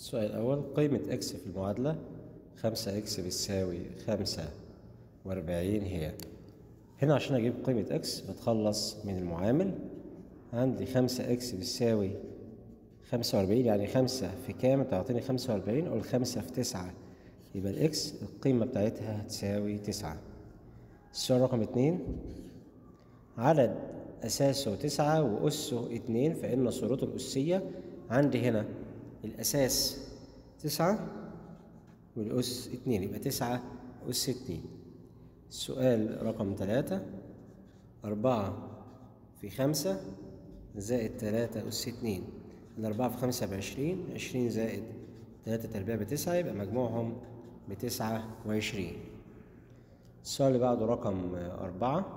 السؤال الأول قيمة إكس في المعادلة خمسة إكس بتساوي خمسة وأربعين هي هنا عشان أجيب قيمة إكس بتخلص من المعامل عندي خمسة إكس بتساوي خمسة وأربعين يعني خمسة في كام تعطيني خمسة وأربعين أو الخمسة في تسعة يبقى الإكس القيمة بتاعتها هتساوي تسعة السؤال رقم اتنين عدد أساسه تسعة وأسه اتنين فإن صورته الأسية عندي هنا الأساس تسعة والأس اتنين يبقى تسعة أس اتنين السؤال رقم تلاتة أربعة في خمسة زائد تلاتة أس اتنين الأربعة في خمسة بعشرين عشرين زائد تلاتة تربيع بتسعة يبقى مجموعهم بتسعة وعشرين السؤال اللي بعده رقم أربعة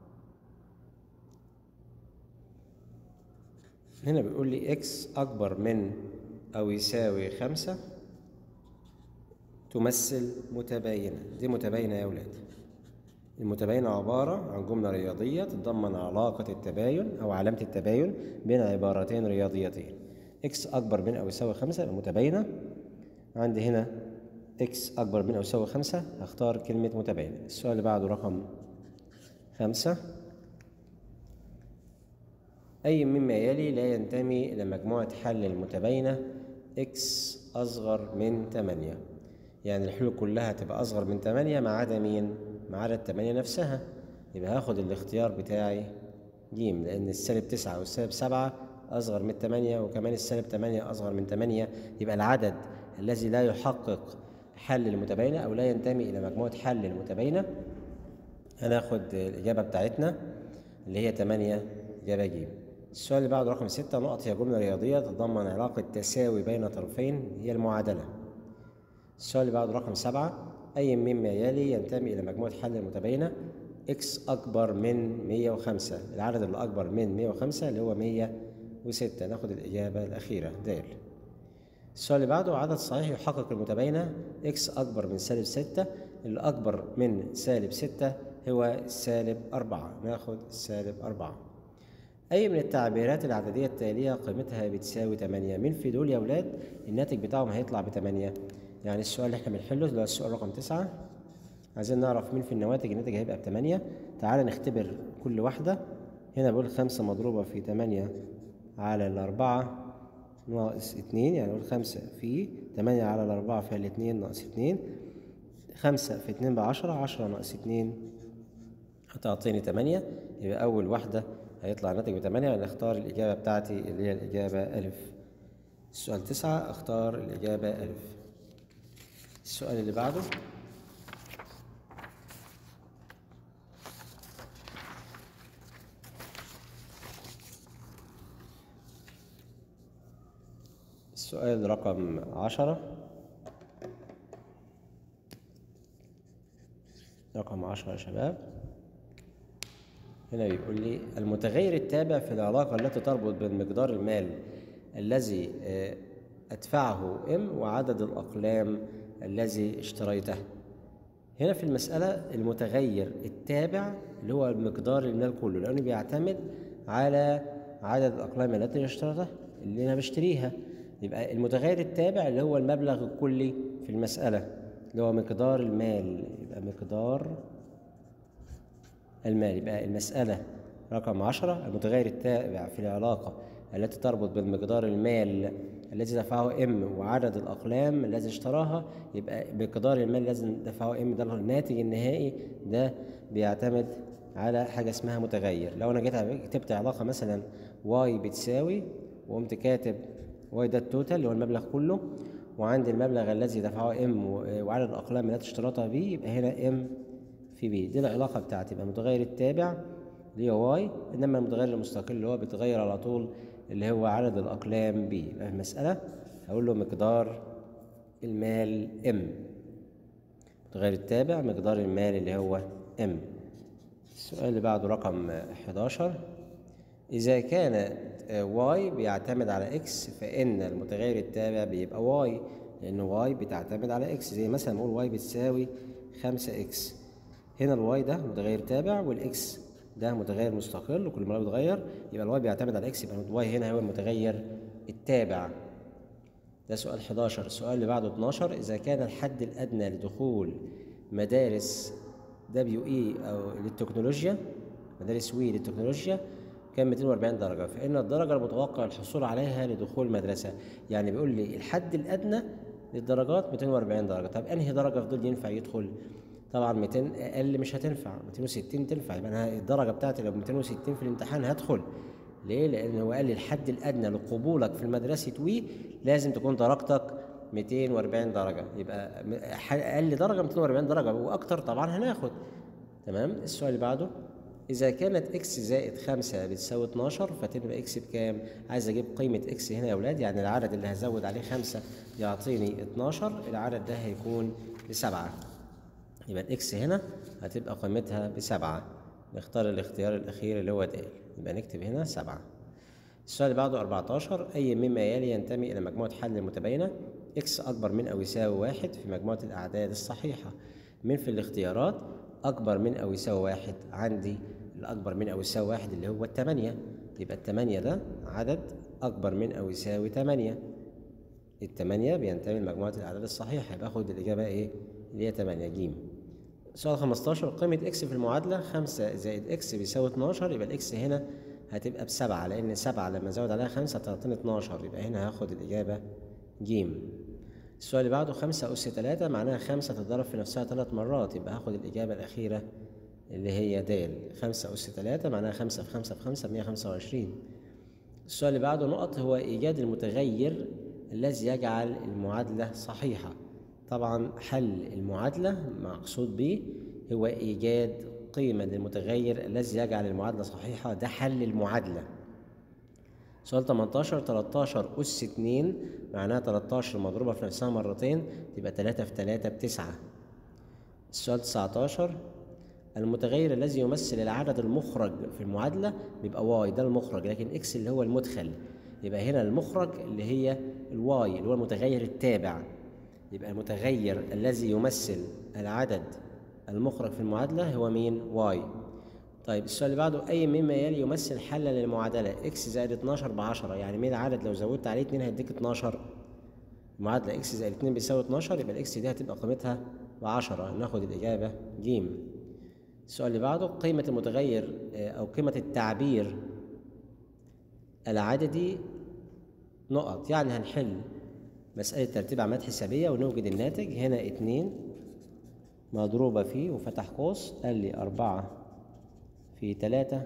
هنا بيقول لي إكس أكبر من أو يساوي خمسة تمثل متباينة دي متباينة يا ولاد المتباينة عبارة عن جملة رياضية تتضمن علاقة التباين أو علامة التباين بين عبارتين رياضيتين إكس أكبر من أو يساوي خمسة يبقى متباينة عندي هنا إكس أكبر من أو يساوي خمسة هختار كلمة متباينة السؤال اللي بعده رقم خمسة أي مما يلي لا ينتمي إلى مجموعة حل المتباينة إكس أصغر من تمانية يعني الحلول كلها تبقى أصغر من تمانية ما عدا مين؟ ما عدا التمانية نفسها يبقى هاخد الاختيار بتاعي جيم لأن السالب تسعة والسالب سبعة أصغر من التمانية وكمان السالب تمانية أصغر من تمانية يبقى العدد الذي لا يحقق حل المتباينة أو لا ينتمي إلى مجموعة حل المتباينة هناخد الإجابة بتاعتنا اللي هي تمانية إجابة جيم السؤال اللي بعده رقم ستة نقط هي جملة رياضية تتضمن علاقة تساوي بين طرفين هي المعادلة السؤال اللي بعده رقم سبعة أي مما يلي ينتمي إلى مجموعة حل المتباينة إكس أكبر من مية وخمسة العدد اللي أكبر من مية وخمسة اللي هو مية وستة ناخد الإجابة الأخيرة دال السؤال اللي بعده عدد صحيح يحقق المتباينة إكس أكبر من سالب ستة اللي أكبر من سالب ستة هو سالب أربعة ناخد سالب أربعة أي من التعبيرات العددية التالية قيمتها بتساوي 8 مين في دول يا أولاد الناتج بتاعهم هيطلع بتمانية يعني السؤال اللي احنا بنحله اللي هو السؤال رقم تسعة عايزين نعرف مين في النواتج الناتج هيبقى بتمانية تعالى نختبر كل واحدة هنا بقول خمسة مضروبة في تمانية على الأربعة ناقص اتنين يعني نقول خمسة في تمانية على الأربعة فيها الاتنين ناقص اتنين خمسة في اتنين بعشرة عشرة ناقص اتنين هتعطيني تمانية يبقى أول واحدة هيطلع الناتج بتمانية نختار الإجابة بتاعتي اللي هي الإجابة ألف السؤال تسعة أختار الإجابة ألف السؤال اللي بعده السؤال رقم عشرة رقم عشرة يا شباب هنا بيقول لي المتغير التابع في العلاقة التي تربط بين مقدار المال الذي أدفعه إم وعدد الأقلام الذي اشتريته هنا في المسألة المتغير التابع اللي هو مقدار المال كله لأنه بيعتمد على عدد الأقلام التي اشتريتها اللي أنا بشتريها يبقى المتغير التابع اللي هو المبلغ الكلي في المسألة اللي هو مقدار المال يبقى مقدار المال يبقى المسألة رقم عشرة المتغير التابع في العلاقة التي تربط بين مقدار المال الذي دفعه ام وعدد الاقلام الذي اشتراها يبقى مقدار المال الذي دفعه ام ده الناتج النهائي ده بيعتمد على حاجه اسمها متغير لو انا جيت كتبت علاقه مثلا واي بتساوي وقمت كاتب واي ده التوتال اللي هو المبلغ كله وعندي المبلغ الذي دفعه ام وعدد الاقلام التي اشترطها بي يبقى هنا ام في بي دي العلاقه بتاعتي يبقى المتغير التابع اللي هو واي انما المتغير المستقل اللي هو بيتغير على طول اللي هو عدد الأقلام بي يبقى المسألة هقول له مقدار المال ام المتغير التابع مقدار المال اللي هو ام السؤال اللي بعده رقم 11 إذا كانت واي بيعتمد على اكس فإن المتغير التابع بيبقى واي لأن واي بتعتمد على اكس زي مثلا نقول واي بتساوي خمسة اكس هنا الواي ده متغير تابع والاكس ده متغير مستقل وكل ما بيتغير يبقى الواي بيعتمد على الاكس يبقى الواي هنا هو المتغير التابع ده سؤال 11 السؤال اللي بعده 12 إذا كان الحد الأدنى لدخول مدارس دبليو إي أو للتكنولوجيا مدارس وي للتكنولوجيا كان 240 درجة فإن الدرجة المتوقع الحصول عليها لدخول مدرسة يعني بيقول لي الحد الأدنى للدرجات 240 درجة طب أنهي درجة في دول ينفع يدخل طبعا 200 أقل مش هتنفع 260 تنفع يبقى أنا الدرجة بتاعتي لو 260 في الامتحان هدخل ليه؟ لأن هو قال لي الحد الأدنى لقبولك في المدرسة وي لازم تكون درجتك 240 درجة يبقى أقل درجة 240 درجة وأكتر طبعا هناخد تمام السؤال اللي بعده إذا كانت إكس زائد خمسة بتساوي 12 فتبقى إكس بكام؟ عايز أجيب قيمة إكس هنا يا أولاد يعني العدد اللي هزود عليه خمسة يعطيني 12 العدد ده هيكون بسبعة يبقى الإكس هنا هتبقى قيمتها بسبعة نختار الاختيار الأخير اللي هو د يبقى نكتب هنا سبعة السؤال اللي بعده 14 أي مما يلي ينتمي إلى مجموعة حل متباينة إكس أكبر من أو يساوي واحد في مجموعة الأعداد الصحيحة من في الاختيارات أكبر من أو يساوي واحد عندي الأكبر من أو يساوي واحد اللي هو التمانية يبقى التمانية ده عدد أكبر من أو يساوي تمانية التمانية بينتمي لمجموعة الأعداد الصحيحة يبقى آخد الإجابة إيه؟ اللي هي تمانية جيم سؤال 15 قيمة إكس في المعادلة خمسة زائد إكس بيساوي 12 يبقى الإكس هنا هتبقى بسبعة لأن سبعة لما أزود عليها خمسة تعطيني 12 يبقى هنا هاخد الإجابة جيم السؤال اللي بعده خمسة أس تلاتة معناها خمسة تتضرب في نفسها ثلاث مرات يبقى هاخد الإجابة الأخيرة اللي هي د خمسة أس تلاتة معناها خمسة في خمسة في خمسة بمية خمسة وعشرين السؤال اللي بعده نقط هو إيجاد المتغير الذي يجعل المعادلة صحيحة طبعا حل المعادلة مقصود به هو إيجاد قيمة للمتغير الذي يجعل المعادلة صحيحة ده حل المعادلة سؤال 18 13 أس 2 معناها 13 مضروبة في نفسها مرتين تبقى 3 في 3 بتسعة السؤال 19 المتغير الذي يمثل العدد المخرج في المعادلة بيبقى واي ده المخرج لكن اكس اللي هو المدخل يبقى هنا المخرج اللي هي الواي اللي هو المتغير التابع يبقى المتغير الذي يمثل العدد المخرج في المعادلة هو مين؟ واي طيب السؤال اللي بعده أي مما يلي يمثل حلا للمعادلة إكس زائد 12 ب 10 يعني مين العدد لو زودت عليه 2 هيديك 12 المعادلة إكس زائد 2 بيساوي 12 يبقى الإكس دي هتبقى قيمتها ب 10 ناخد الإجابة ج السؤال اللي بعده قيمة المتغير أو قيمة التعبير العددي نقط يعني هنحل مسألة ترتيب عمليات حسابية ونوجد الناتج هنا اتنين مضروبة فيه وفتح قوس قال لي أربعة في تلاتة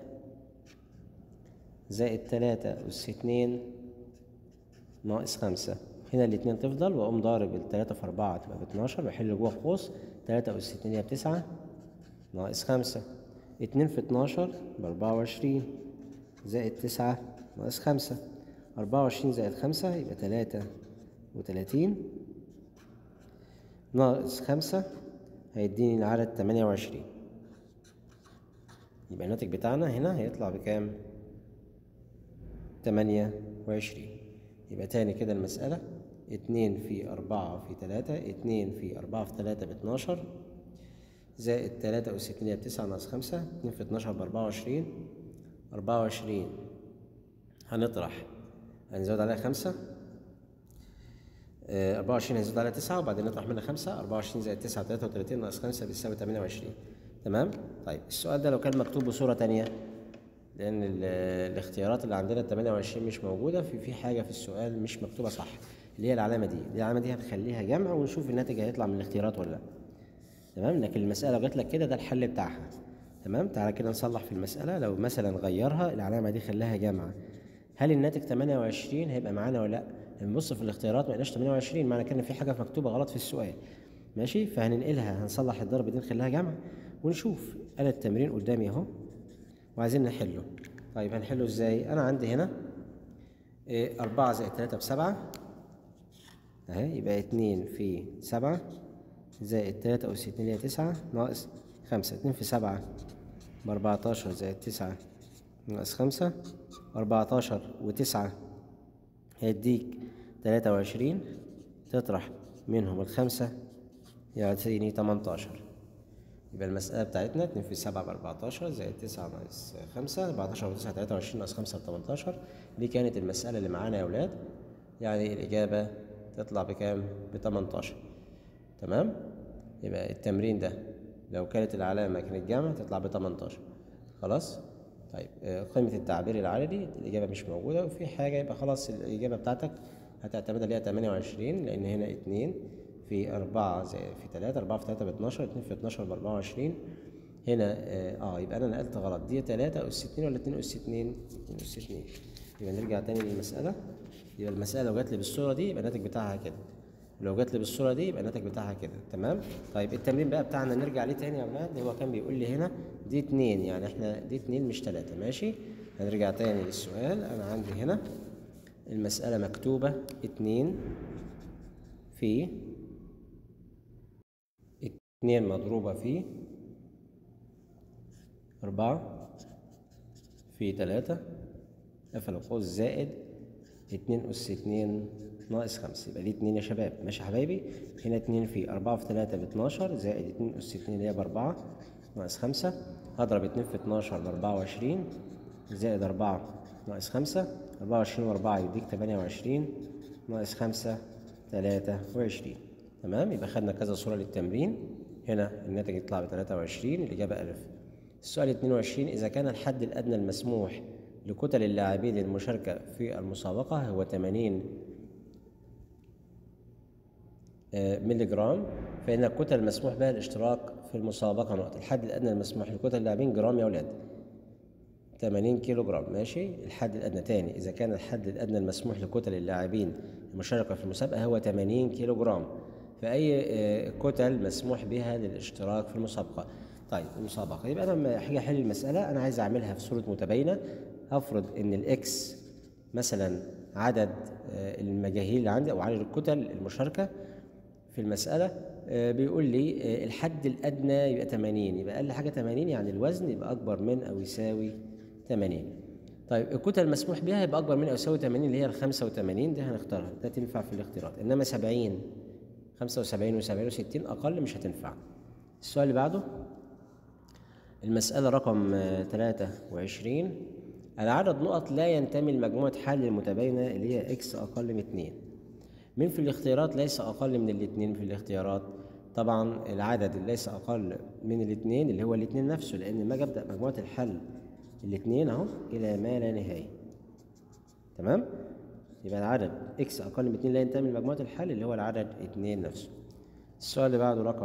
زائد تلاتة أس اتنين ناقص خمسة هنا الاتنين تفضل وأقوم ضارب التلاتة في أربعة تبقى باتناشر بحل جوه قوس تلاتة أس اتنين هي بتسعة ناقص خمسة اتنين في اتناشر بأربعة وعشرين زائد تسعة ناقص خمسة أربعة وعشرين زائد خمسة يبقى تلاتة وتلاتين ناقص خمسة هيديني العدد تمانية وعشرين يبقى الناتج بتاعنا هنا هيطلع بكام؟ تمانية وعشرين يبقى تاني كده المسألة اتنين في أربعة في تلاتة اتنين في أربعة في تلاتة باتناشر زائد تلاتة أس اتنين بتسعة ناقص خمسة اتنين في اتناشر بأربعة وعشرين أربعة وعشرين هنطرح هنزود عليها خمسة أربعة وعشرين هنزود عليها تسعة وبعدين نطرح منها خمسة أربعة وعشرين زائد تسعة تلاتة وتلاتين ناقص خمسة بيساوي تمانية وعشرين تمام؟ طيب السؤال ده لو كان مكتوب بصورة تانية لأن الاختيارات اللي عندنا التمانية وعشرين مش موجودة في في حاجة في السؤال مش مكتوبة صح اللي هي العلامة دي العلامة دي هنخليها جمع ونشوف الناتج هيطلع من الاختيارات ولا لأ تمام لكن المسألة جات لك كده ده الحل بتاعها تمام تعالى كده نصلح في المسألة لو مثلا غيرها العلامة دي خلاها جامعة هل الناتج 28 هيبقى معانا ولا لا؟ نبص في الاختيارات ما لقيناش 28 معنى كده ان في حاجة مكتوبة غلط في السؤال ماشي فهننقلها هنصلح الضرب دي نخليها جمع ونشوف انا التمرين قدامي اهو وعايزين نحله طيب هنحله ازاي؟ انا عندي هنا إيه 4 زائد 3 بسبعة اهي يبقى 2 في 7 زائد تلاتة أس اتنين هي تسعة ناقص خمسة اتنين في سبعة بأربعتاشر زائد تسعة ناقص خمسة أربعتاشر وتسعة هيديك تلاتة وعشرين تطرح منهم الخمسة يعطيني تمنتاشر يبقى المسألة بتاعتنا اتنين في سبعة بأربعتاشر زائد تسعة ناقص خمسة أربعتاشر وتسعة تلاتة وعشرين ناقص خمسة بتمنتاشر دي كانت المسألة اللي معانا يا ولاد يعني الإجابة تطلع بكام ب 18 تمام يبقى التمرين ده لو كانت العلامة كانت جمع تطلع ب 18 خلاص طيب آه، قيمة التعبير العددي الإجابة مش موجودة وفي حاجة يبقى خلاص الإجابة بتاعتك هتعتمد عليها 28 لأن هنا 2 في 4 زي في 3 4 في 3 ب 12 2 في 12 ب 24 هنا اه آه، يبقى أنا نقلت غلط دي 3 أس 2 ولا 2 أس 2 2 أس 2 يبقى نرجع تاني للمسألة يبقى المسألة لو جات لي بالصورة دي يبقى الناتج بتاعها كده لو جات لي بالصورة دي يبقى الناتج بتاعها كده تمام طيب التمرين بقى بتاعنا نرجع ليه تاني يا أولاد هو كان بيقول لي هنا دي اتنين يعني احنا دي اتنين مش تلاتة ماشي هنرجع تاني للسؤال أنا عندي هنا المسألة مكتوبة اتنين في اتنين مضروبة في أربعة في تلاتة قفل القوس زائد اتنين أس اتنين ناقص خمسة يبقى دي اتنين يا شباب ماشي يا حبايبي هنا اتنين في أربعة في تلاتة باتناشر زائد اتنين أس اتنين اللي هي بأربعة ناقص خمسة هضرب اتنين في اتناشر بأربعة وعشرين زائد أربعة ناقص خمسة أربعة وعشرين وأربعة يديك تمانية وعشرين ناقص خمسة تلاتة وعشرين تمام يبقى خدنا كذا صورة للتمرين هنا الناتج يطلع بتلاتة وعشرين الإجابة ألف السؤال 22 إذا كان الحد الأدنى المسموح لكتل اللاعبين للمشاركة في المسابقة هو 80 آه، ملي جرام فإن الكتل المسموح بها الاشتراك في المسابقة نقطة الحد الأدنى المسموح لكتل اللاعبين جرام يا أولاد 80 كيلو جرام ماشي الحد الأدنى تاني إذا كان الحد الأدنى المسموح لكتل اللاعبين المشاركة في المسابقة هو 80 كيلو جرام فأي آه، كتل مسموح بها للاشتراك في المسابقة طيب المسابقة يبقى أنا لما هاجي أحل المسألة أنا عايز أعملها في صورة متباينة هفرض إن الإكس مثلا عدد آه، المجاهيل اللي عندي أو عدد الكتل المشاركة في المسألة آه، بيقول لي آه، الحد الأدنى يبقى 80 يبقى أقل حاجة 80 يعني الوزن يبقى أكبر من أو يساوي 80 طيب الكتل المسموح بها يبقى أكبر من أو يساوي 80 اللي هي ال 85 دي هنختارها ده تنفع في الاختيارات إنما 70 75 و70 و60 أقل مش هتنفع السؤال اللي بعده المسألة رقم آه، 23 العدد نقط لا ينتمي لمجموعة حل المتباينة اللي هي إكس أقل من 2 مين في الاختيارات ليس أقل من الاثنين في الاختيارات طبعا العدد اللي ليس أقل من الاثنين اللي هو الاثنين نفسه لأن لما أجي أبدأ مجموعة الحل الاثنين أهو إلى ما لا نهاية تمام يبقى العدد إكس أقل من 2 لا ينتمي لمجموعة الحل اللي هو العدد 2 نفسه السؤال اللي بعده رقم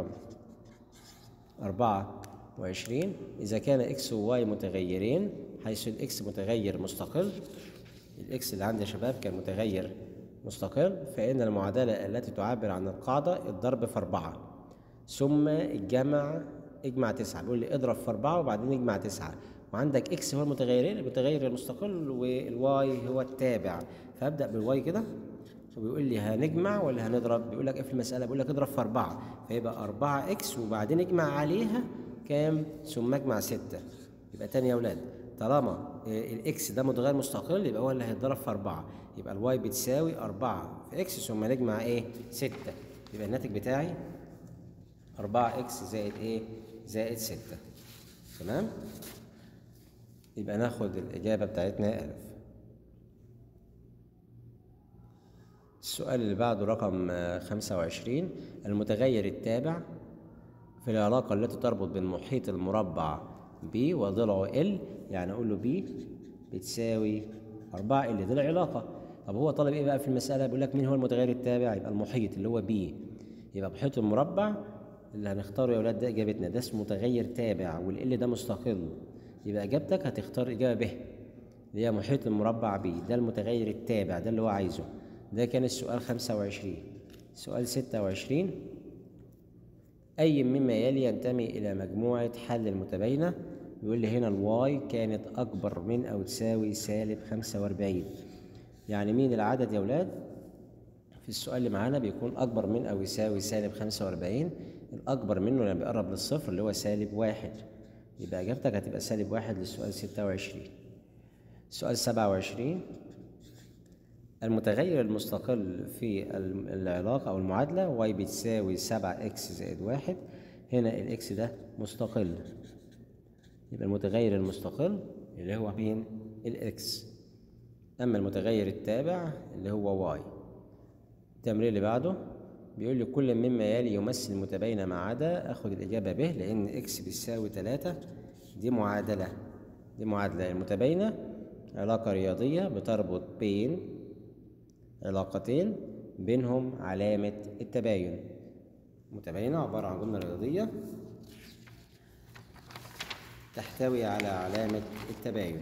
أربعة وعشرين إذا كان إكس وواي متغيرين حيث الإكس متغير مستقل الإكس اللي عندي يا شباب كان متغير مستقل فإن المعادلة التي تعبر عن القاعدة الضرب في أربعة ثم الجمع اجمع تسعة بيقول لي اضرب في أربعة وبعدين اجمع تسعة وعندك إكس هو المتغيرين المتغير المستقل والواي هو التابع فأبدأ بالواي كده وبيقول لي هنجمع ولا هنضرب بيقول لك ايه في المسألة بيقول لك اضرب في أربعة فيبقى أربعة إكس وبعدين اجمع عليها كام ثم اجمع ستة يبقى تاني يا أولاد طالما آه، الإكس ده متغير مستقل يبقى هو اللي هيتضرب في أربعة يبقى الواي بتساوي أربعة في إكس ثم نجمع إيه ستة يبقى الناتج بتاعي أربعة إكس زائد إيه زائد ستة تمام يبقى ناخد الإجابة بتاعتنا ألف السؤال اللي بعده رقم آه، خمسة وعشرين المتغير التابع في العلاقة التي تربط بين محيط المربع B وضلعه L يعني أقول له B بتساوي 4 L دي العلاقة طب هو طالب إيه بقى في المسألة بيقول لك مين هو المتغير التابع يبقى المحيط اللي هو B يبقى محيط المربع اللي هنختاره يا ولاد ده إجابتنا ده اسمه متغير تابع والL ده مستقل يبقى إجابتك هتختار إجابة ب اللي هي محيط المربع B ده المتغير التابع ده اللي هو عايزه ده كان السؤال 25 سؤال 26 أي مما يلي ينتمي إلى مجموعة حل المتباينة يقول لي هنا الواي كانت أكبر من أو تساوي سالب 45 يعني مين العدد يا ولاد؟ في السؤال اللي معانا بيكون أكبر من أو يساوي سالب 45 الأكبر منه لما بيقرب للصفر اللي هو سالب واحد يبقى إجابتك هتبقى سالب واحد للسؤال 26 سؤال 27 المتغير المستقل في ال- العلاقة أو المعادلة y بتساوي 7 x زائد واحد هنا الإكس ده مستقل يبقى المتغير المستقل اللي هو مين؟ الإكس أما المتغير التابع اللي هو y التمرين اللي بعده بيقول لي كل مما يلي يمثل متباينة ما عدا اخد الإجابة ب لأن اكس بيساوي تلاتة دي معادلة دي معادلة المتباينة علاقة رياضية بتربط بين علاقتين بينهم علامة التباين متباينة عبارة عن جملة رياضية تحتوي على علامة التباين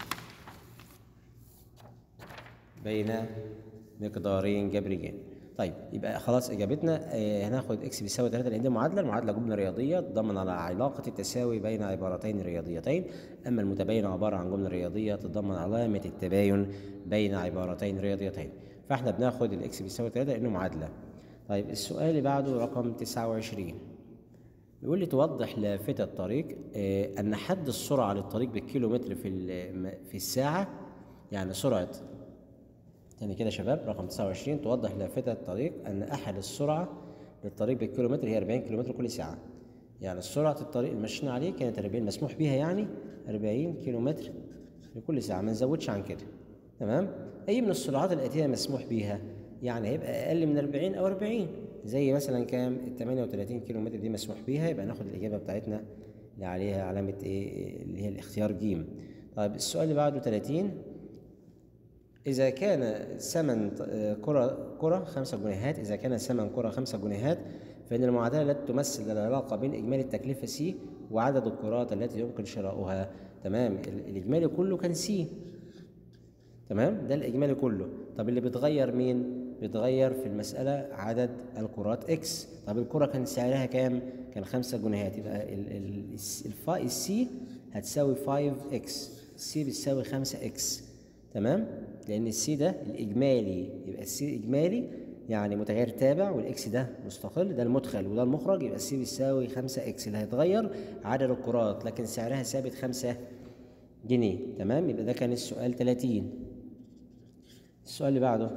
بين مقدارين جبريين طيب يبقى خلاص اجابتنا آه هناخد اكس بيساوي 3 لان دي معادله المعادله جمله رياضيه تضمن على علاقه التساوي بين عبارتين رياضيتين اما المتباين عباره عن جمله رياضيه تتضمن علامه التباين بين عبارتين رياضيتين فاحنا بناخد الاكس بيساوي 3 لانه معادله طيب السؤال اللي بعده رقم 29 بيقول لي توضح لافتة الطريق آه أن حد السرعة للطريق بالكيلومتر في في الساعة يعني سرعة تاني كده يا شباب رقم 29 توضح لافتة الطريق أن أحد السرعة للطريق بالكيلومتر هي 40 كيلومتر كل ساعة يعني سرعة الطريق اللي مشينا عليه كانت 40 مسموح بيها يعني 40 كيلومتر لكل ساعة ما نزودش عن كده تمام أي من السرعات الآتية مسموح بيها يعني هيبقى أقل من 40 أو 40 زي مثلا كام ال 38 كيلومتر دي مسموح بيها يبقى ناخد الإجابة بتاعتنا اللي عليها علامة إيه اللي هي الاختيار ج طيب السؤال اللي بعده 30 إذا كان ثمن كرة كرة خمسة جنيهات إذا كان ثمن كرة خمسة جنيهات فإن المعادلة التي تمثل العلاقة بين إجمالي التكلفة سي وعدد الكرات التي يمكن شراؤها تمام الإجمالي كله كان سي تمام ده الإجمالي كله طب اللي بيتغير مين؟ بيتغير في المسألة عدد الكرات إكس طب الكرة كان سعرها كام؟ كان خمسة جنيهات يبقى الفا السي هتساوي 5 إكس السي بتساوي 5 إكس تمام؟ لان السي ده الاجمالي يبقى السي اجمالي يعني متغير تابع والاكس ده مستقل ده المدخل وده المخرج يبقى السي بيساوي 5 اكس اللي هيتغير عدد الكرات لكن سعرها ثابت 5 جنيه تمام يبقى ده كان السؤال 30 السؤال اللي بعده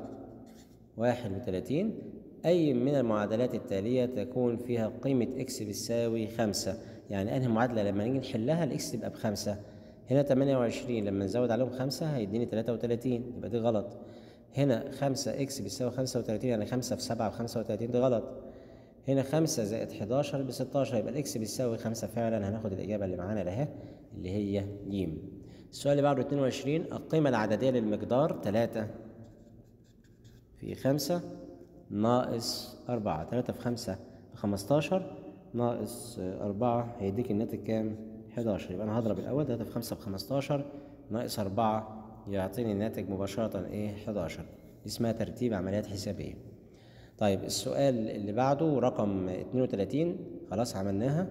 31 أي من المعادلات التالية تكون فيها قيمة إكس بتساوي خمسة يعني أنهي معادلة لما نيجي نحلها الإكس تبقى بخمسة هنا 28 لما نزود عليهم خمسة هيديني 33 يبقى دي غلط هنا 5 اكس بيساوي 35 يعني 5 في 7 ب 35 دي غلط هنا 5 زائد 11 ب 16 يبقى الاكس بيساوي 5 فعلا هناخد الإجابة اللي معانا لها اللي هي ج السؤال اللي بعده 22 القيمة العددية للمقدار 3 في 5 ناقص 4 3 في 5 ب 15 ناقص 4 هيديك الناتج كام؟ 11 يبقى انا هضرب الاول 3 في 5 ب 15 ناقص 4 يعطيني الناتج مباشرة ايه 11 اسمها ترتيب عمليات حسابية طيب السؤال اللي بعده رقم 32 خلاص عملناها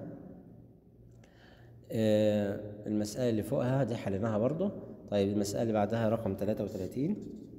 آه المسألة اللي فوقها دي حليناها برضو طيب المسألة اللي بعدها رقم 33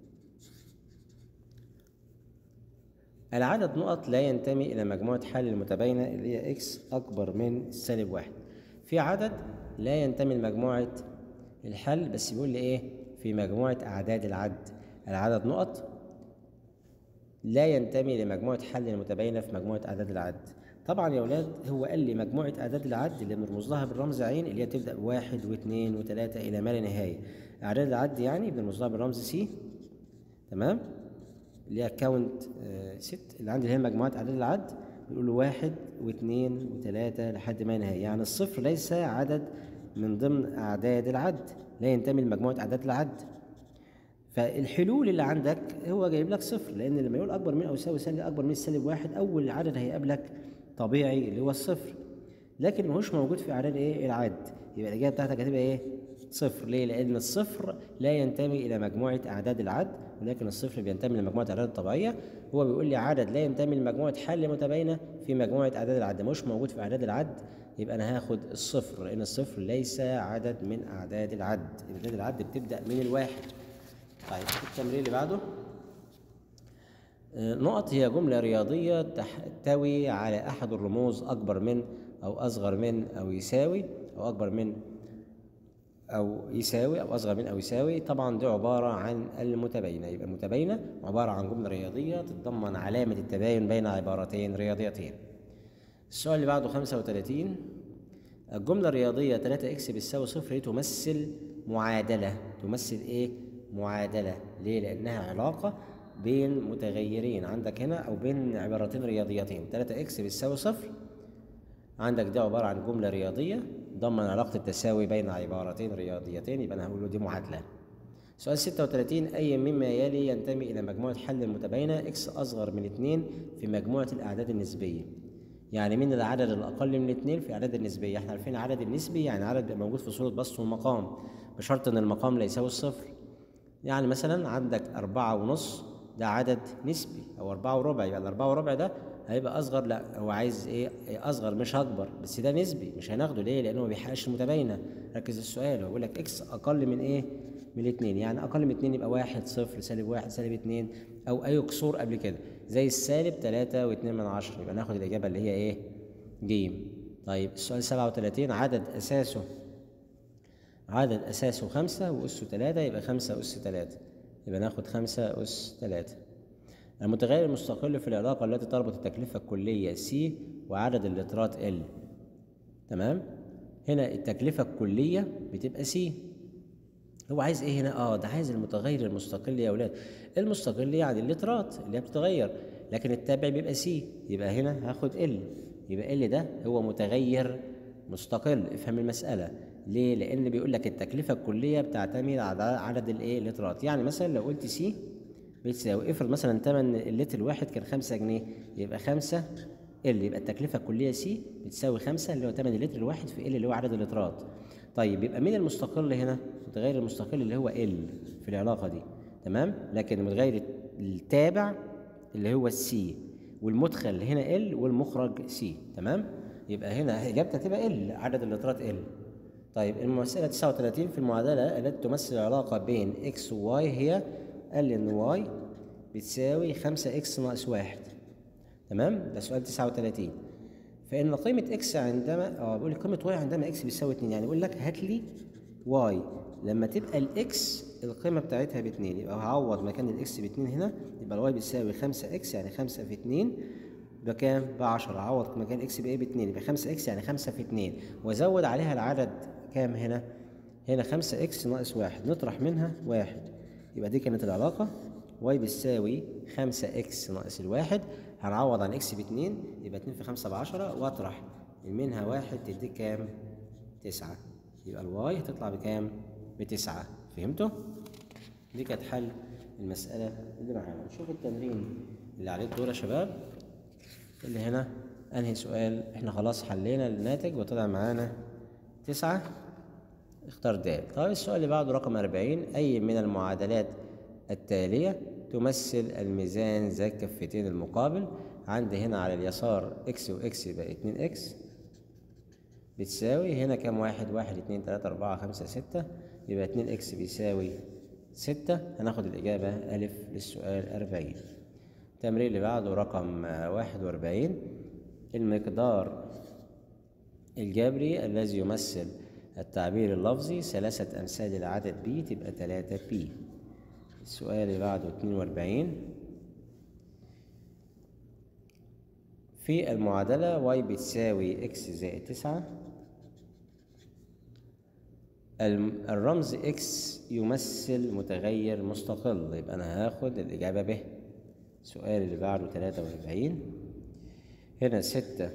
العدد نقط لا ينتمي إلى مجموعة حل المتباينة اللي هي إكس أكبر من سالب واحد في عدد لا ينتمي لمجموعة الحل بس بيقول لي إيه في مجموعة أعداد العد العدد نقط لا ينتمي لمجموعة حل المتباينة في مجموعة أعداد العد طبعا يا ولاد هو قال لي مجموعة أعداد العد اللي بنرمز لها بالرمز عين اللي هي بتبدأ بواحد واثنين وثلاثة إلى ما لا نهاية أعداد العد يعني بنرمز لها بالرمز سي تمام اللي هي كاونت ست اللي عندي اللي هي مجموعات أعداد العد بنقول له واحد واثنين وثلاثة لحد ما نهاية يعني الصفر ليس عدد من ضمن أعداد العد لا ينتمي لمجموعة أعداد العد فالحلول اللي عندك هو جايب لك صفر لأن لما يقول أكبر من أو يساوي سالب أكبر من سالب واحد أول عدد هيقابلك طبيعي اللي هو الصفر لكن ماهوش موجود في أعداد إيه العد يبقى الإجابة بتاعتك هتبقى إيه صفر ليه؟ لأن الصفر لا ينتمي إلى مجموعة أعداد العد ولكن الصفر بينتمي لمجموعة الأعداد الطبيعية هو بيقول لي عدد لا ينتمي لمجموعة حل متباينة في مجموعة أعداد العد مش موجود في أعداد العد يبقى أنا هاخد الصفر لأن الصفر ليس عدد من أعداد العد أعداد العد بتبدأ من الواحد طيب التمرين اللي بعده نقط هي جملة رياضية تحتوي على أحد الرموز أكبر من أو أصغر من أو يساوي أو أكبر من أو يساوي أو أصغر من أو يساوي طبعا دي عبارة عن المتباينة يبقى المتباينة عبارة عن جملة رياضية تتضمن علامة التباين بين عبارتين رياضيتين السؤال اللي بعده 35 الجملة الرياضية 3 إكس بتساوي صفر تمثل معادلة تمثل إيه؟ معادلة ليه؟ لأنها علاقة بين متغيرين عندك هنا او بين عبارتين رياضيتين 3 اكس بتساوي صفر عندك ده عباره عن جمله رياضيه ضمن علاقه التساوي بين عبارتين رياضيتين يبقى انا هقول له دي معادله سؤال 36 أي مما يلي ينتمي إلى مجموعة حل متباينة إكس أصغر من 2 في مجموعة الأعداد النسبية يعني من العدد الأقل من 2 في الأعداد النسبية احنا عارفين العدد النسبي يعني عدد بيبقى موجود في صورة بسط المقام بشرط إن المقام لا يساوي الصفر يعني مثلا عندك أربعة ونص ده عدد نسبي أو أربعة وربع يبقى الأربعة وربع ده هيبقى أصغر لا هو عايز إيه إيه أصغر مش أكبر بس ده نسبي مش هناخده ليه؟ لأنه ما بيحققش المتباينة ركز السؤال هو بيقول لك إكس أقل من إيه؟ من الاثنين يعني أقل من اتنين يبقى واحد صفر سالب واحد سالب اتنين أو أي كسور قبل كده زي السالب تلاتة واتنين من عشرة يبقى ناخد الإجابة اللي هي إيه؟ جيم طيب السؤال سبعة وتلاتين عدد أساسه عدد أساسه خمسة وأسه تلاتة يبقى خمسة أس تلاتة يبقى ناخد خمسة أس تلاتة المتغير المستقل في العلاقة التي تربط التكلفة الكلية C وعدد اللترات L تمام هنا التكلفة الكلية بتبقى C هو عايز ايه هنا اه ده عايز المتغير المستقل يا اولاد المستقل يعني اللترات اللي هي بتتغير لكن التابع بيبقى سي يبقى هنا هاخد ال يبقى ال ده هو متغير مستقل افهم المساله ليه لان بيقول لك التكلفه الكليه بتعتمد على عدد الايه اللترات يعني مثلا لو قلت سي بتساوي افرض مثلا ثمن اللتر الواحد كان 5 جنيه يبقى 5 ال يبقى التكلفه الكليه سي بتساوي 5 اللي هو ثمن اللتر الواحد في ال اللي هو عدد اللترات طيب يبقى مين المستقل هنا المتغير المستقل اللي هو ال في العلاقه دي تمام لكن المتغير التابع اللي هو السي والمدخل هنا ال والمخرج سي تمام يبقى هنا اجابتها تبقى ال عدد اللترات ال طيب المسألة 39 في المعادلة التي تمثل العلاقة بين x و y هي ال ان y بتساوي 5x ناقص 1 تمام ده سؤال 39 فإن قيمة x عندما اه بيقول لي قيمة y عندما x بيساوي 2 يعني يقول لك هات لي y لما تبقى الاكس القيمة بتاعتها ب 2 يبقى هعوض مكان الاكس ب 2 هنا يبقى الواي بيساوي 5x يعني 5 في 2 بكام؟ ب 10 عوض مكان اكس بايه ب 2 يبقى 5x يعني 5 في 2 وازود عليها العدد كام هنا؟ هنا 5x ناقص 1 نطرح منها 1 يبقى دي كانت العلاقة y بتساوي 5x ناقص الواحد هنعوض عن x ب 2 يبقى 2 في 5 ب 10 واطرح منها 1 تديك كام؟ 9 يبقى الواي هتطلع بكام؟ بتسعة فهمتوا؟ دي كانت حل المسألة اللي معانا نشوف التمرين اللي عليه الدور يا شباب اللي هنا أنهي سؤال احنا خلاص حلينا الناتج وطلع معانا تسعة اختار د طيب السؤال اللي بعده رقم 40 أي من المعادلات التالية تمثل الميزان ذات كفتين المقابل عندي هنا على اليسار اكس واكس يبقى 2 اكس بتساوي هنا كام واحد واحد اتنين تلاتة أربعة خمسة ستة يبقى اتنين اكس بيساوي ستة هناخد الإجابة ألف للسؤال أربعين التمرين اللي بعده رقم واحد وأربعين المقدار الجبري الذي يمثل التعبير اللفظي ثلاثة أمثال العدد بي تبقى تلاتة بي السؤال اللي بعده اتنين وأربعين في المعادلة y بتساوي x زائد تسعة الم- الرمز x يمثل متغير مستقل يبقى أنا هاخد الإجابة ب السؤال اللي بعده تلاتة وأربعين هنا ستة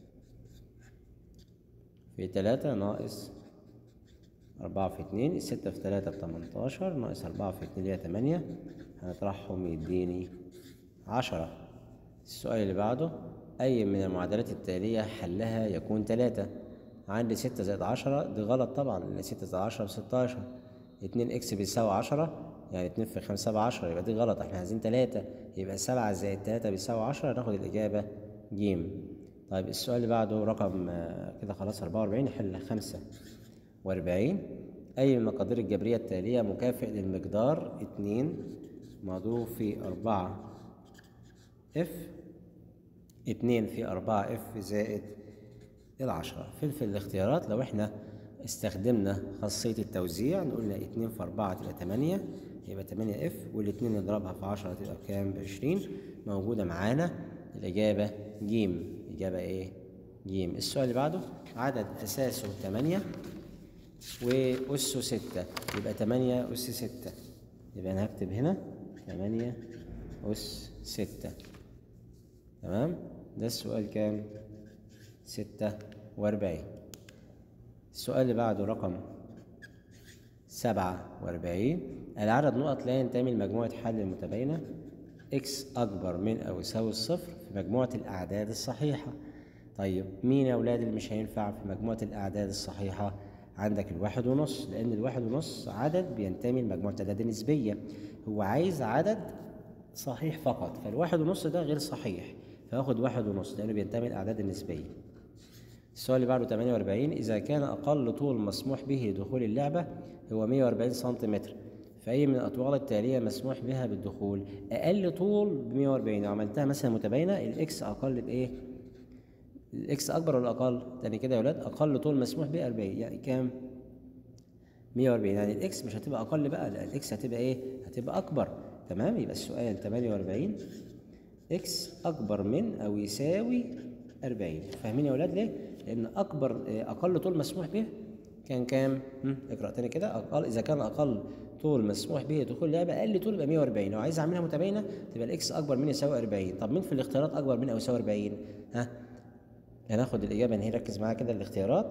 في تلاتة ناقص أربعة في اتنين الستة في تلاتة بتمنتاشر ناقص أربعة في اتنين اللي هي تمانية هنطرحهم يديني عشرة السؤال اللي بعده أي من المعادلات التالية حلها يكون تلاتة عندي ستة زائد عشرة دي غلط طبعا لأن ستة زائد عشرة بستاشر اتنين إكس بيساوي عشرة يعني اتنين في خمسة بعشرة يبقى دي غلط احنا عايزين تلاتة يبقى سبعة زائد تلاتة بيساوي عشرة ناخد الإجابة جيم طيب السؤال اللي بعده رقم آه، كده خلاص أربعة وأربعين نحل خمسة وأربعين أي من المقادير الجبرية التالية مكافئ للمقدار اتنين مضروب في أربعة اف اتنين في أربعة اف زائد العشرة فلفل الاختيارات لو احنا استخدمنا خاصية التوزيع نقول اتنين في أربعة تبقى تمانية يبقى تمانية اف والاتنين نضربها في عشرة تبقى بكام بعشرين موجودة معانا الإجابة جيم إجابة إيه؟ جيم السؤال اللي بعده عدد أساسه تمانية وأسه ستة يبقى تمانية أس ستة يبقى أنا هكتب هنا تمانية أس ستة تمام ده السؤال كام ستة وأربعين السؤال اللي بعده رقم سبعة وأربعين العدد نقط لا ينتمي لمجموعة حل المتباينة إكس أكبر من أو يساوي الصفر في مجموعة الأعداد الصحيحة طيب مين يا أولاد اللي مش هينفع في مجموعة الأعداد الصحيحة عندك الواحد ونص لأن الواحد ونص عدد بينتمي لمجموعة الأعداد النسبية هو عايز عدد صحيح فقط فالواحد ونص ده غير صحيح فياخد واحد ونص لأنه بينتمي للأعداد النسبية السؤال اللي بعده 48 إذا كان أقل طول مسموح به لدخول اللعبة هو 140 سنتيمتر فأي من الأطوال التالية مسموح بها بالدخول أقل طول ب 140 لو عملتها مثلا متباينة الإكس أقل بإيه؟ الإكس أكبر ولا أقل؟ تاني كده يا ولاد أقل طول مسموح به 40 يعني كام؟ 140 يعني الإكس مش هتبقى أقل بقى لا الإكس هتبقى إيه؟ هتبقى أكبر تمام يبقى السؤال 48 إكس أكبر من أو يساوي 40 فاهمين يا ولاد ليه؟ لأن أكبر أقل طول مسموح به كان كام؟ هم، اقرأ تاني كده أقل إذا كان أقل طول مسموح به دخول لعبة أقل طول يبقى 140 لو عايز أعملها متباينة تبقى الإكس أكبر من يساوي 40 طب مين في الاختيارات أكبر من أو يساوي 40 ها هناخد الإجابة إن هي ركز معايا كده الاختيارات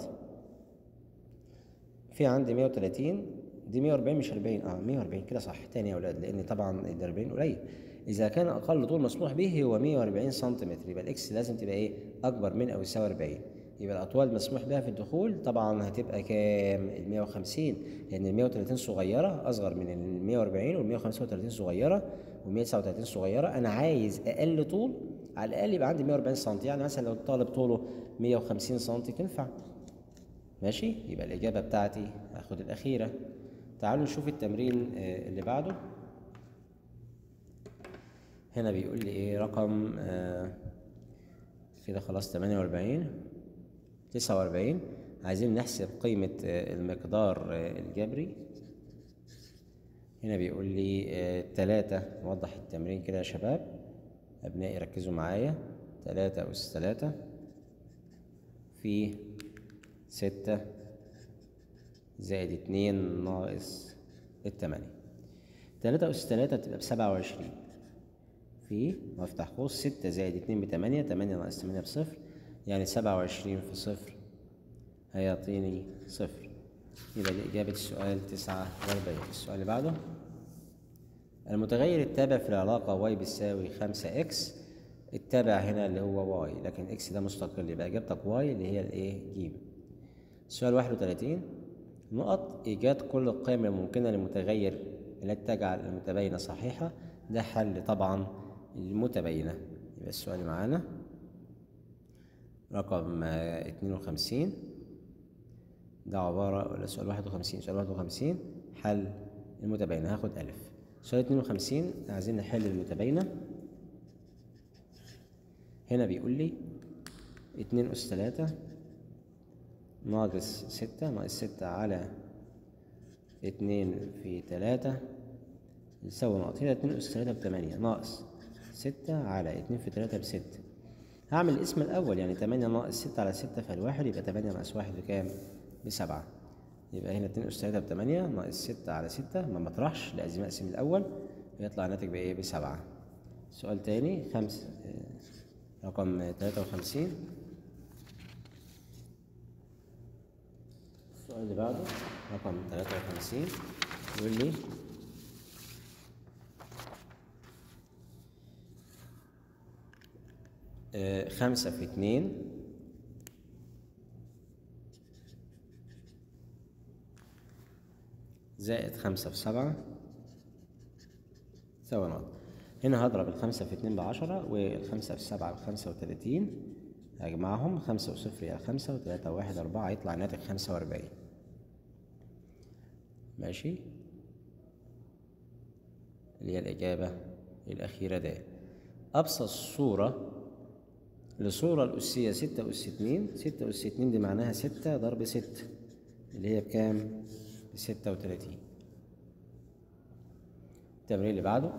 في عندي 130 دي 140 مش 40 اه 140 كده صح تاني يا أولاد لأن طبعا ال 40 قليل إذا كان أقل طول مسموح به هو 140 سنتيمتر يبقى الإكس لازم تبقى إيه أكبر من أو يساوي 40 يبقى الأطوال مسموح بها في الدخول طبعا هتبقى كام؟ ال 150 لأن ال 130 صغيرة أصغر من ال 140 وال 135 صغيرة وال 139 صغيرة أنا عايز أقل طول على الأقل يبقى عندي 140 سم يعني مثلا لو الطالب طوله 150 سم تنفع ماشي؟ يبقى الإجابة بتاعتي هاخد الأخيرة تعالوا نشوف التمرين آه، اللي بعده هنا بيقول لي إيه رقم آه كده خلاص 48 49 عايزين نحسب قيمة آه، المقدار آه، الجبري هنا بيقول لي آه، تلاتة نوضح التمرين كده يا شباب أبنائي ركزوا معايا تلاتة أس تلاتة في ستة زائد اتنين ناقص التمانية تلاتة أس تلاتة تبقى بسبعة وعشرين في وافتح قوس ستة زائد اتنين بتمانية تمانية ناقص تمانية بصفر يعني سبعة وعشرين في صفر هيعطيني صفر يبقى دي إجابة السؤال تسعة وأربعين السؤال اللي بعده المتغير التابع في العلاقة واي بيساوي خمسة إكس التابع هنا اللي هو واي لكن إكس ده مستقل يبقى إجابتك واي اللي هي الإيه جيم السؤال واحد وتلاتين نقط إيجاد كل القيم الممكنة للمتغير التي تجعل المتباينة صحيحة ده حل طبعا المتباينة يبقى السؤال اللي معانا رقم آه، اتنين وخمسين ده عبارة ولا سؤال واحد وخمسين سؤال واحد وخمسين حل المتباينة هاخد ألف سؤال اتنين وخمسين عايزين نحل المتباينة هنا بيقول لي اتنين أس تلاتة ناقص ستة ناقص ستة على اتنين في تلاتة يساوي نقط هنا اتنين أس تلاتة بتمانية ناقص ستة على اتنين في تلاتة بستة هعمل الاسم الأول يعني تمانية ناقص ستة على ستة فالواحد يبقى تمانية ناقص واحد بكام؟ بسبعة يبقى هنا اتنين أس تلاتة بتمانية ناقص ستة على ستة ما مطرحش لازم أقسم الأول يطلع الناتج بإيه؟ بسبعة سؤال تاني خمس آه، رقم تلاتة وخمسين السؤال اللي بعده رقم تلاتة وخمسين يقول لي آه، خمسة في اتنين زائد خمسة في سبعة تساوي نقط هنا هضرب الخمسة في اتنين بعشرة والخمسة في سبعة بخمسة وتلاتين هجمعهم خمسة وصفر يا خمسة وتلاتة وواحد أربعة يطلع الناتج خمسة وأربعين ماشي اللي هي الإجابة الأخيرة ده أبسط صورة لصورة الأسية ستة أس اتنين ستة أس اتنين دي معناها ستة ضرب ستة اللي هي بكام؟ بستة وتلاتين التمرين اللي بعده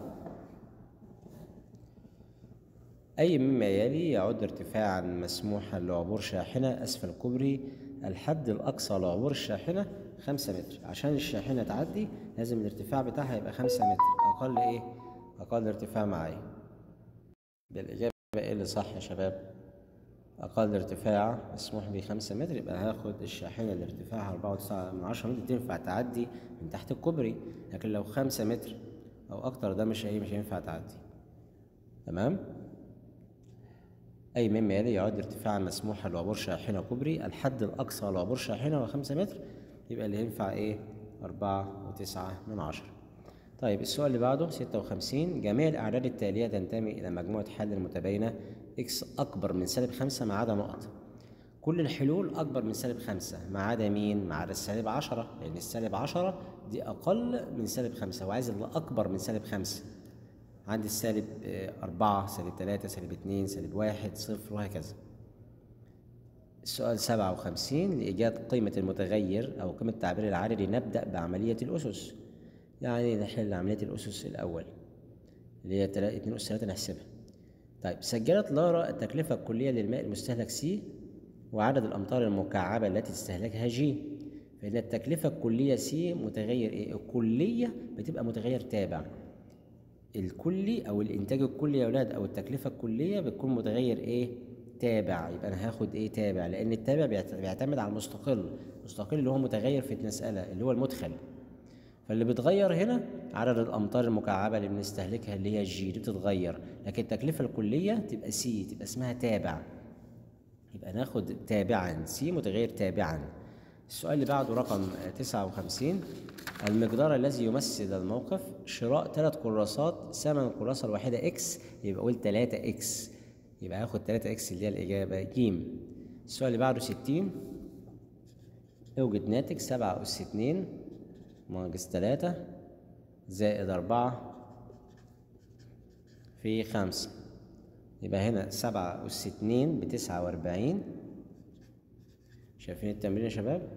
أي مما يلي يعد ارتفاعا مسموحا لعبور شاحنة أسفل كوبري الحد الأقصى لعبور الشاحنة خمسة متر عشان الشاحنة تعدي لازم الارتفاع بتاعها يبقى خمسة متر أقل إيه؟ أقل ارتفاع معايا يبقى الإجابة إيه اللي صح يا شباب أقل ارتفاع مسموح بيه خمسة متر يبقى هاخد الشاحنة اللي ارتفاعها أربعة وتسعة من عشرة متر تنفع تعدي من تحت الكوبري لكن لو خمسة متر أو أكتر ده مش هي مش هينفع تعدي تمام أي مما يلي يعد ارتفاعا مسموحا لعبور شاحنة كوبري الحد الأقصى لعبور شاحنة هو خمسة متر يبقى اللي ينفع إيه أربعة وتسعة من عشرة طيب السؤال اللي بعده ستة وخمسين جميع الأعداد التالية تنتمي إلى مجموعة حل متباينة إكس أكبر من سالب خمسة ما عدا نقط كل الحلول أكبر من سالب خمسة ما عدا مين؟ ما عدا السالب عشرة لأن السالب عشرة دي أقل من سالب خمسة وعايز اللي أكبر من سالب خمسة عندي السالب آه، أربعة سالب تلاتة سالب اتنين سالب واحد صفر وهكذا السؤال سبعة وخمسين لإيجاد قيمة المتغير أو قيمة التعبير العددي نبدأ بعملية الأسس يعني نحل عملية الأسس الأول اللي هي تلا- اتنين أس تلاتة نحسبها طيب سجلت لارا التكلفة الكلية للماء المستهلك سي وعدد الأمطار المكعبة التي تستهلكها جي فإن التكلفة الكلية سي متغير إيه؟ الكلية بتبقى متغير تابع الكلي او الانتاج الكلي يا اولاد او التكلفه الكليه بتكون متغير ايه تابع يبقى انا هاخد ايه تابع لان التابع بيعت- بيعتمد على المستقل المستقل اللي هو متغير في المساله اللي هو المدخل فاللي بيتغير هنا عدد الامطار المكعبه اللي بنستهلكها اللي هي جي دي بتتغير لكن التكلفه الكليه تبقى سي تبقى اسمها تابع يبقى ناخد تابعا سي متغير تابعا السؤال اللي بعده رقم تسعة وخمسين المقدار الذي يمثل الموقف شراء ثلاث كراسات ثمن الكراسة الواحدة اكس يبقى قول تلاتة اكس يبقى هاخد تلاتة اكس اللي هي الإجابة جيم السؤال اللي بعده ستين اوجد ناتج سبعة أس اتنين ناقص تلاتة زائد أربعة في خمسة يبقى هنا سبعة أس اتنين بتسعة وأربعين شايفين التمرين يا شباب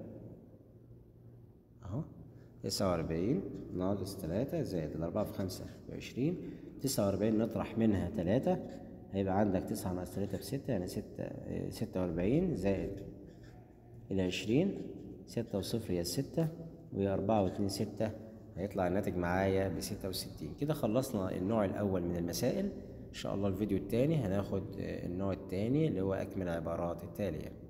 أهو تسعة وأربعين ناقص تلاتة زائد الأربعة في خمسة بعشرين تسعة وأربعين نطرح منها تلاتة هيبقى عندك تسعة ناقص تلاتة بستة يعني ستة اه، ستة وأربعين زائد العشرين ستة وصفر هي الستة وهي أربعة واتنين ستة هيطلع الناتج معايا بستة وستين كده خلصنا النوع الأول من المسائل إن شاء الله الفيديو التاني هناخد اه، النوع التاني اللي هو أكمل العبارات التالية